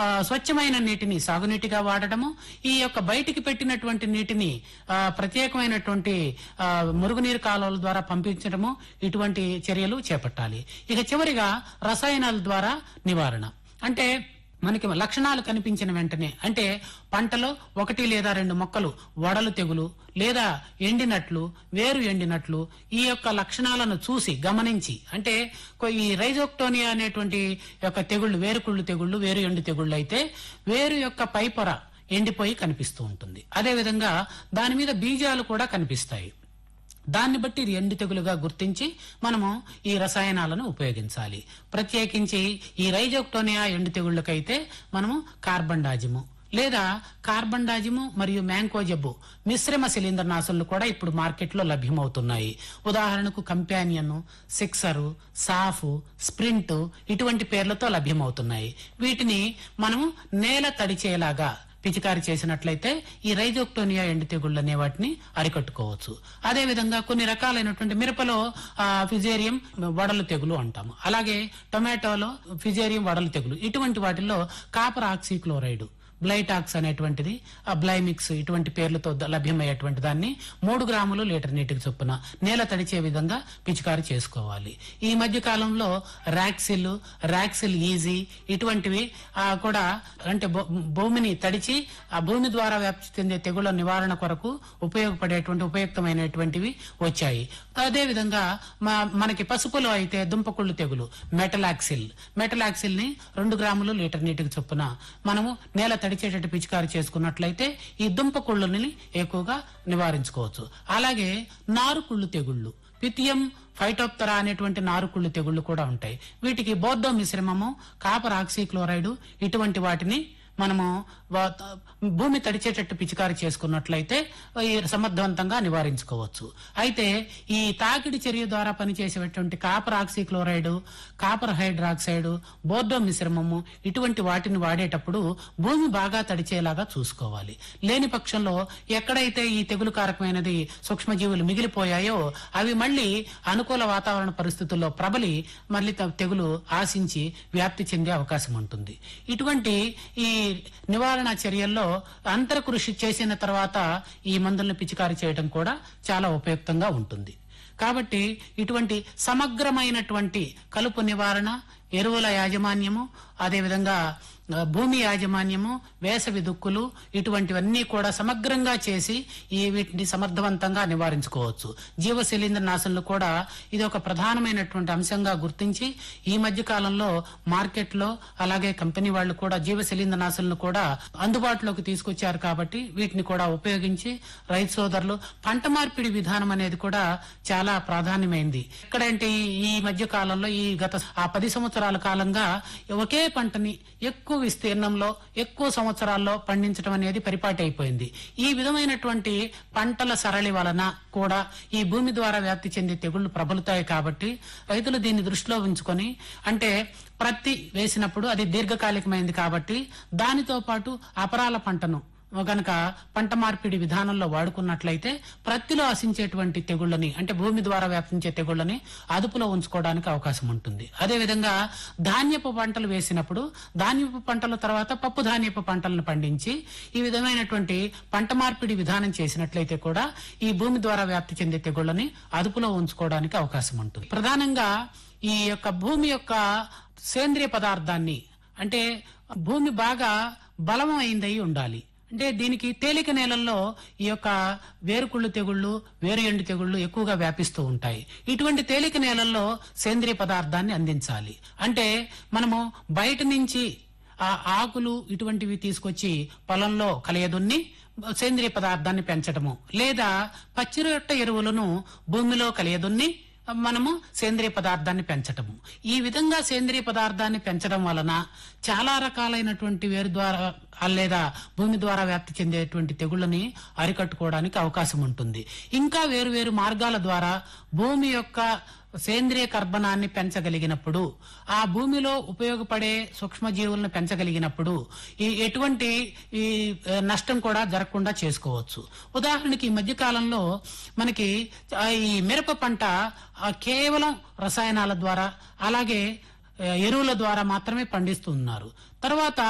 ఆ, స్వచ్ఛమైన నీటిని సాగునీటిగా వాడడము ఈ యొక్క బయటికి పెట్టినటువంటి నీటిని ఆ, ప్రత్యేకమైనటువంటి ఆ, మురుగునీరు కాలువల ద్వారా పంపించడము ఇటువంటి చర్యలు చేపట్టాలి ఇక చివరిగా రసాయనాల ద్వారా నివారణ అంటే మనకి లక్షణాలు కనిపించిన వెంటనే అంటే పంటలో ఒకటి లేదా రెండు మొక్కలు వడలు తెగులు లేదా ఎండినట్లు వేరు ఎండినట్లు ఈ యొక్క లక్షణాలను చూసి గమనించి అంటే కొ- ఈ రైజోక్టోనియా అనేటువంటి యొక్క తెగుళ్ళు వేరుకుళ్ళు తెగుళ్ళు వేరు ఎండు తెగుళ్ళు అయితే వేరు యొక్క పైపొర ఎండిపోయి కనిపిస్తూ ఉంటుంది అదేవిధంగా దాని మీద బీజాలు కూడా కనిపిస్తాయి దాన్ని బట్టి ఇది ఎండు తెగులుగా గుర్తించి మనము ఈ రసాయనాలను ఉపయోగించాలి ప్రత్యేకించి ఈ రైజోక్టోనియా ఎండు తెగుళ్ళకైతే మనము కార్బన్ డాజిము లేదా కార్బన్ డాజిము మరియు మ్యాంకో జబ్బు మిశ్రమ శిలీంద్ర నాశనలు కూడా ఇప్పుడు మార్కెట్లో లభ్యమవుతున్నాయి ఉదాహరణకు కంపానియన్ సిక్సరు సాఫ్ స్ప్రింట్ ఇటువంటి పేర్లతో లభ్యమవుతున్నాయి వీటిని మనము నేల తడిచేలాగా పిచికారి చేసినట్లయితే ఈ రైజోక్టోనియా ఎండు తెగుళ్ళు అనే వాటిని అరికట్టుకోవచ్చు అదే విధంగా కొన్ని రకాలైనటువంటి మిరపలో ఆ, ఫిజేరియం వడలు తెగులు అంటాము అలాగే టొమాటోలో ఫిజేరియం వడలు తెగులు ఇటువంటి వాటిల్లో కాపర్ ఆక్సిక్లోరైడ్ బ్లైటాక్స్ అనేటువంటిది ఆ బ్లైమిక్స్ ఇటువంటి పేర్లతో ద- లభ్యమయ్యేటువంటి దాన్ని మూడు గ్రాములు లీటర్ నీటికి చొప్పున నేల తడిచే విధంగా పిచికారి చేసుకోవాలి ఈ మధ్య కాలంలో ర్యాక్సిల్ ర్యాక్సిల్ ఈజీ ఇటువంటివి ఆ, కూడా అంటే భూ- భూమిని తడిచి ఆ భూమి ద్వారా వ్యాప్తి చెందే తెగుళ్ల నివారణ కొరకు ఉపయోగపడేటువంటి ఉపయుక్తమైనటువంటివి వచ్చాయి అదే విధంగా మా- మనకి పసుపులో అయితే దుంపకుళ్ళు తెగులు మెటలాక్సిల్ మెటలాక్సిల్ ని రెండు గ్రాములు లీటర్ నీటికి చొప్పున మనము నేల తడిచేటట్టు పిచికారి చేసుకున్నట్లయితే ఈ దుంపకుళ్ళని ఎక్కువగా నివారించుకోవచ్చు అలాగే నారుకుళ్ళు తెగుళ్ళు పితియం ఫైటోప్తరా అనేటువంటి నారుకుళ్ళు తెగుళ్ళు కూడా ఉంటాయి వీటికి బోర్డో మిశ్రమము కాపర్ ఆక్సీక్లోరైడ్ ఇటువంటి వాటిని మనము వా- భూమి తడిచేటట్టు పిచికారి చేసుకున్నట్లయితే ఈ సమర్థవంతంగా నివారించుకోవచ్చు అయితే ఈ తాకిడి చర్య ద్వారా పనిచేసేటువంటి copper oxychloride copper hydroxide Bordeaux మిశ్రమము ఇటువంటి వాటిని వాడేటప్పుడు భూమి బాగా తడిచేలాగా చూసుకోవాలి లేని పక్షంలో ఎక్కడైతే ఈ తెగులు కారకమైనది సూక్ష్మజీవులు మిగిలిపోయాయో అవి మళ్ళీ అనుకూల వాతావరణ పరిస్థితుల్లో ప్రబలి మళ్ళీ త- తెగులు ఆశించి వ్యాప్తి చెందే అవకాశం ఉంటుంది ఇటువంటి ఈ నివారణ చర్యల్లో అంతర కృషి చేసిన తర్వాత ఈ మందులను పిచికారి చేయడం కూడా చాలా ఉపయుక్తంగా ఉంటుంది కాబట్టి ఇటువంటి సమగ్రమైనటువంటి కలుపు నివారణ ఎరువుల యాజమాన్యము అదేవిధంగా ఆ, భూమి యాజమాన్యము వేసవి దుక్కులు ఇటువంటివన్నీ కూడా సమగ్రంగా చేసి ఈ వీటిని సమర్థవంతంగా నివారించుకోవచ్చు జీవ శిలీంద్ర నాశనలు కూడా ఇది ఒక ప్రధానమైనటువంటి అంశంగా గుర్తించి ఈ మధ్య కాలంలో మార్కెట్లో అలాగే కంపెనీ వాళ్ళు కూడా జీవ శిలీంద్ర నాశనలు కూడా అందుబాటులోకి తీసుకొచ్చారు కాబట్టి వీటిని కూడా ఉపయోగించి రైతు సోదరులు పంట మార్పిడి విధానం అనేది కూడా చాలా ప్రాధాన్యమైంది ఎక్కడంటే ఈ- ఈ మధ్య కాలంలో ఈ గత ఆ పది సంవత్సరాల కాలంగా ఒకే పంటని ఎక్కువ విస్తీర్ణంలో ఎక్కువ సంవత్సరాల్లో పండించడం అనేది పరిపాటి అయిపోయింది ఈ విధమైనటువంటి పంటల సరళి వలన కూడా ఈ భూమి ద్వారా వ్యాప్తి చెందే తెగుళ్లు ప్రబలుతాయి కాబట్టి రైతులు దీన్ని దృష్టిలో ఉంచుకొని అంటే ప్రత్తి వేసినప్పుడు అది దీర్ఘకాలికమైంది కాబట్టి దానితో పాటు అపరాల పంటను గనక పంట మార్పిడి విధానంలో వాడుకున్నట్లయితే ప్రత్తిలో ఆశించేటువంటి తెగుళ్ళని అంటే భూమి ద్వారా వ్యాపించే తెగుళ్ళని అదుపులో ఉంచుకోవడానికి అవకాశం ఉంటుంది అదేవిధంగా ధాన్యపు పంటలు వేసినప్పుడు ధాన్యపు పంటల తర్వాత పప్పు ధాన్యపు పంటలను పండించి ఈ విధమైనటువంటి పంట మార్పిడి విధానం చేసినట్లయితే కూడా ఈ భూమి ద్వారా వ్యాప్తి చెందే తెగుళ్ళని అదుపులో ఉంచుకోవడానికి అవకాశం ఉంటుంది ప్రధానంగా ఈ యొక్క భూమి యొక్క సేంద్రియ పదార్థాన్ని అంటే భూమి బాగా బలమైందై ఉండాలి అంటే దీనికి తేలిక నేలల్లో ఈ యొక్క వేరుకుళ్ళు తెగుళ్ళు వేరు ఎండు తెగుళ్ళు ఎక్కువగా వ్యాపిస్తూ ఉంటాయి ఇటువంటి తేలిక నేలల్లో సేంద్రియ పదార్థాన్ని అందించాలి అంటే మనము బయట నుంచి ఆ ఆకులు ఇటువంటివి తీసుకొచ్చి పొలంలో కలియదున్ని సేంద్రియ పదార్థాన్ని పెంచడము లేదా పచ్చిరొట్ట ఎరువులను భూమిలో కలియదున్ని మనము సేంద్రియ పదార్థాన్ని పెంచటము ఈ విధంగా సేంద్రియ పదార్థాన్ని పెంచడం వలన చాలా రకాలైనటువంటి వేరు ద్వారా లేదా భూమి ద్వారా వ్యాప్తి చెందేటువంటి తెగుళ్ళని అరికట్టుకోవడానికి అవకాశం ఉంటుంది ఇంకా వేరు వేరు మార్గాల ద్వారా భూమి యొక్క సేంద్రియ కర్బనాన్ని పెంచగలిగినప్పుడు ఆ భూమిలో ఉపయోగపడే సూక్ష్మజీవులను పెంచగలిగినప్పుడు ఈ ఎటువంటి ఈ ఆ, నష్టం కూడా జరగకుండా చేసుకోవచ్చు ఉదాహరణకి ఈ మధ్య కాలంలో మనకి ఆ, ఈ మిరప పంట ఆ, కేవలం రసాయనాల ద్వారా అలాగే ఆ, ఎరువుల ద్వారా మాత్రమే పండిస్తున్నారు తర్వాత